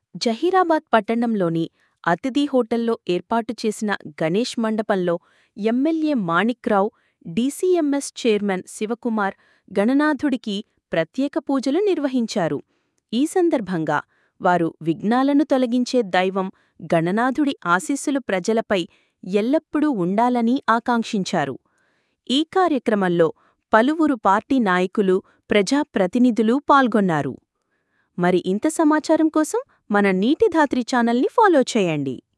జహీరాబాద్ పట్టణంలోని అతిథి హోటల్లో ఏర్పాటు చేసిన గణేష్ మండపంలో MLA Manikrao DCMS chairman Shivakumar గణనాథుడికి ప్రత్యేక పూజలు నిర్వహించారు ఈ సందర్భంగా వారు విఘ్నాలను తొలగించే దైవం గణనాథుడి ఆశీస్సులు ప్రజలపై ఎల్లప్పుడూ ఉండాలని ఆకాంక్షించారు ఈ కార్యక్రమంలో పలువురు పార్టీ నాయకులు ప్రజాప్రతినిధులు పాల్గొన్నారు మరి ఇంత సమాచారం కోసం మన నీటి ధాత్రి ఛానల్ని ఫాలో చేయండి